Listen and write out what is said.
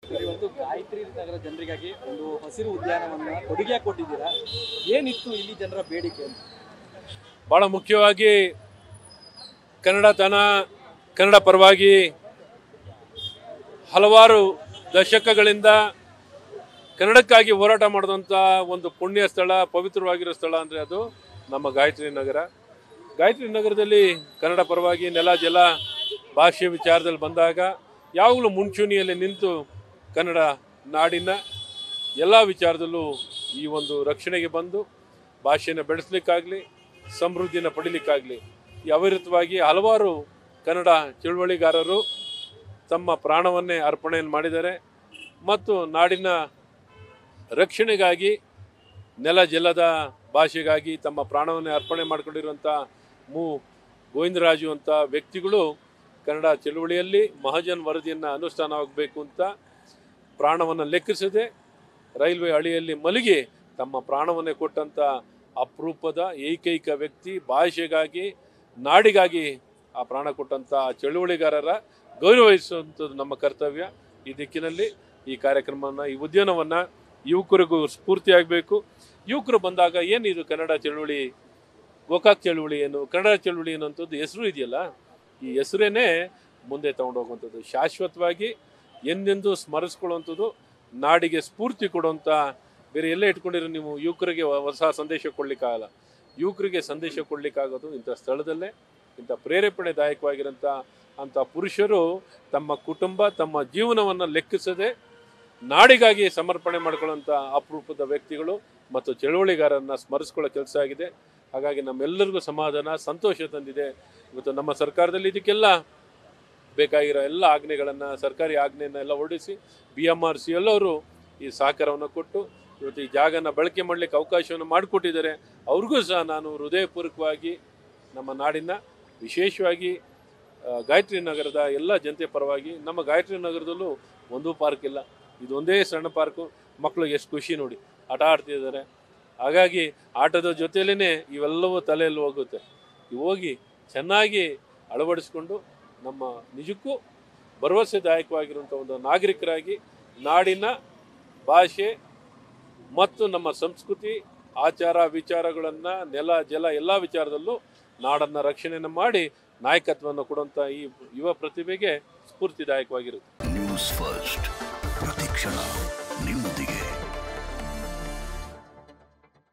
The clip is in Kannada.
ಸರ್, ಇವತ್ತು ಗಾಯತ್ರಿ ನಗರ ಜನರಿಗಾಗಿ ಒಂದು ಹಸಿರು ಉದ್ಯಾನವನ್ನ ಕೊಡುಗೆ ಕೊಟ್ಟಿದ್ದೀರಾ ಏನಿತ್ತು ಇಲ್ಲಿ ಜನರ ಬೇಡಿಕೆ ಅಂತ ಭಾಳ ಮುಖ್ಯವಾಗಿ ಕನ್ನಡತನ ಕನ್ನಡ ಪರವಾಗಿ ಹಲವಾರು ದಶಕಗಳಿಂದ ಕನ್ನಡಕ್ಕಾಗಿ ಹೋರಾಟ ಮಾಡಿದಂಥ ಒಂದು ಪುಣ್ಯ ಸ್ಥಳ ಪವಿತ್ರವಾಗಿರೋ ಸ್ಥಳ ಅಂದರೆ ಅದು ನಮ್ಮ ಗಾಯತ್ರಿ ನಗರ ಗಾಯತ್ರಿ ನಗರದಲ್ಲಿ ಕನ್ನಡ ಪರವಾಗಿ ನೆಲ ಜಲ ಭಾಷೆ ವಿಚಾರದಲ್ಲಿ ಬಂದಾಗ ಯಾವಾಗಲೂ ಮುಂಚೂಣಿಯಲ್ಲಿ ನಿಂತು ಕನ್ನಡ ನಾಡಿನ ಎಲ್ಲ ವಿಚಾರದಲ್ಲೂ ಈ ಒಂದು ರಕ್ಷಣೆಗೆ ಬಂದು ಭಾಷೆನ ಬೆಳೆಸಲಿಕ್ಕಾಗಲಿ ಸಮೃದ್ಧಿನ ಪಡಿಲಿಕ್ಕಾಗಲಿ ಈ ಅವಿರತವಾಗಿ ಹಲವಾರು ಕನ್ನಡ ಚಳುವಳಿಗಾರರು ತಮ್ಮ ಪ್ರಾಣವನ್ನೇ ಅರ್ಪಣೆಯನ್ನು ಮಾಡಿದ್ದಾರೆ ಮತ್ತು ನಾಡಿನ ರಕ್ಷಣೆಗಾಗಿ ನೆಲ ಜಲದ ಭಾಷೆಗಾಗಿ ತಮ್ಮ ಪ್ರಾಣವನ್ನೇ ಅರ್ಪಣೆ ಮಾಡಿಕೊಂಡಿರುವಂಥ ಮು ಗೋವಿಂದರಾಜು ಅಂತ ವ್ಯಕ್ತಿಗಳು ಕನ್ನಡ ಚಳುವಳಿಯಲ್ಲಿ ಮಹಾಜನ್ ವರದಿಯನ್ನು ಅನುಷ್ಠಾನವಾಗಬೇಕು ಅಂತ ಪ್ರಾಣವನ್ನು ಲೆಕ್ಕಿಸದೆ ರೈಲ್ವೆ ಹಳಿಯಲ್ಲಿ ಮಲಗಿ ತಮ್ಮ ಪ್ರಾಣವನ್ನೇ ಕೊಟ್ಟಂಥ ಅಪರೂಪದ ಏಕೈಕ ವ್ಯಕ್ತಿ ಭಾಷೆಗಾಗಿ ನಾಡಿಗಾಗಿ ಆ ಪ್ರಾಣ ಕೊಟ್ಟಂಥ ಚಳುವಳಿಗಾರರ ಗೌರವಿಸುವಂಥದ್ದು ನಮ್ಮ ಕರ್ತವ್ಯ ಈ ದಿಕ್ಕಿನಲ್ಲಿ ಈ ಕಾರ್ಯಕ್ರಮವನ್ನು ಈ ಉದ್ಯಾನವನ್ನು ಯುವಕರಿಗೂ ಸ್ಫೂರ್ತಿಯಾಗಬೇಕು ಯುವಕರು ಬಂದಾಗ ಏನಿದು ಕನ್ನಡ ಚಳುವಳಿ ಗೋಕಾಕ್ ಚಳುವಳಿ ಏನು ಕನ್ನಡ ಚಳುವಳಿ ಅನ್ನೋಂಥದ್ದು ಹೆಸರು ಇದೆಯಲ್ಲ ಈ ಹೆಸರೇನೆ ಮುಂದೆ ತಗೊಂಡೋಗುವಂಥದ್ದು ಶಾಶ್ವತವಾಗಿ ಎಂದೆಂದೂ ಸ್ಮರಿಸ್ಕೊಳ್ಳುವಂಥದ್ದು ನಾಡಿಗೆ ಸ್ಫೂರ್ತಿ ಕೊಡುವಂಥ ಬೇರೆ ಎಲ್ಲೇ ಇಟ್ಕೊಂಡಿರೋ ನೀವು ಯುವಕರಿಗೆ ಹೊಸ ಸಂದೇಶ ಕೊಡ್ಲಿಕ್ಕಾಗಲ್ಲ ಯುವಕರಿಗೆ ಸಂದೇಶ ಕೊಡ್ಲಿಕ್ಕಾಗೋದು ಇಂಥ ಸ್ಥಳದಲ್ಲೇ ಇಂಥ ಪ್ರೇರೇಪಣೆದಾಯಕವಾಗಿರೋಂಥ ಅಂಥ ಪುರುಷರು ತಮ್ಮ ಕುಟುಂಬ ತಮ್ಮ ಜೀವನವನ್ನು ಲೆಕ್ಕಿಸದೆ ನಾಡಿಗಾಗಿ ಸಮರ್ಪಣೆ ಮಾಡ್ಕೊಳ್ಳೋಂಥ ಅಪರೂಪದ ವ್ಯಕ್ತಿಗಳು ಮತ್ತು ಚಳುವಳಿಗಾರರನ್ನ ಸ್ಮರಿಸ್ಕೊಳ್ಳೋ ಕೆಲಸ ಆಗಿದೆ ಹಾಗಾಗಿ ನಮ್ಮೆಲ್ಲರಿಗೂ ಸಮಾಧಾನ ಸಂತೋಷ ತಂದಿದೆ ಇವತ್ತು ನಮ್ಮ ಸರ್ಕಾರದಲ್ಲಿ ಇದಕ್ಕೆಲ್ಲ ಬೇಕಾಗಿರೋ ಎಲ್ಲ ಆಜ್ಞೆಗಳನ್ನು ಸರ್ಕಾರಿ ಆಜ್ಞೆಯನ್ನು ಎಲ್ಲ ಹೊರಡಿಸಿ ಬಿ ಎಮ್ ಆರ್ ಸಿ ಎಲ್ಲವರು ಈ ಸಹಕಾರವನ್ನು ಕೊಟ್ಟು ಇವತ್ತು ಈ ಜಾಗನ ಬಳಕೆ ಮಾಡಲಿಕ್ಕೆ ಅವಕಾಶವನ್ನು ಮಾಡಿಕೊಟ್ಟಿದ್ದಾರೆ ಅವ್ರಿಗೂ ಸಹ ನಾನು ಹೃದಯಪೂರ್ವಕವಾಗಿ ನಮ್ಮ ನಾಡಿನ ವಿಶೇಷವಾಗಿ ಆ, ಗಾಯತ್ರಿ ನಗರದ ಎಲ್ಲ ಜನತೆ ಪರವಾಗಿ ನಮ್ಮ ಗಾಯತ್ರಿ ನಗರದಲ್ಲೂ ಒಂದೂ ಪಾರ್ಕ್ ಇಲ್ಲ ಇದೊಂದೇ ಸಣ್ಣ ಪಾರ್ಕು ಮಕ್ಕಳಿಗೆ ಎಷ್ಟು ಖುಷಿ ನೋಡಿ ಆಟ ಆಡ್ತಿದ್ದಾರೆ ಹಾಗಾಗಿ ಆಟದ ಜೊತೆಲೇ ಇವೆಲ್ಲವೂ ತಲೆಯಲ್ಲಿ ಹೋಗುತ್ತೆ ಇವು ಹೋಗಿ ಚೆನ್ನಾಗಿ ಅಳವಡಿಸ್ಕೊಂಡು ನಮ್ಮ ನಿಜಕ್ಕೂ ಭರವಸೆದಾಯಕವಾಗಿರುವಂಥ ಒಂದು ನಾಗರಿಕರಾಗಿ ನಾಡಿನ ಭಾಷೆ ಮತ್ತು ನಮ್ಮ ಸಂಸ್ಕೃತಿ ಆಚಾರ ವಿಚಾರಗಳನ್ನು ನೆಲ ಜಲ ಎಲ್ಲ ವಿಚಾರದಲ್ಲೂ ನಾಡನ್ನು ರಕ್ಷಣೆಯನ್ನು ಮಾಡಿ ನಾಯಕತ್ವವನ್ನು ಕೊಡುವಂಥ ಈ ಯುವ ಪ್ರತಿಭೆಗೆ ಸ್ಫೂರ್ತಿದಾಯಕವಾಗಿರುತ್ತೆ ನ್ಯೂಸ್ ಫಸ್ಟ್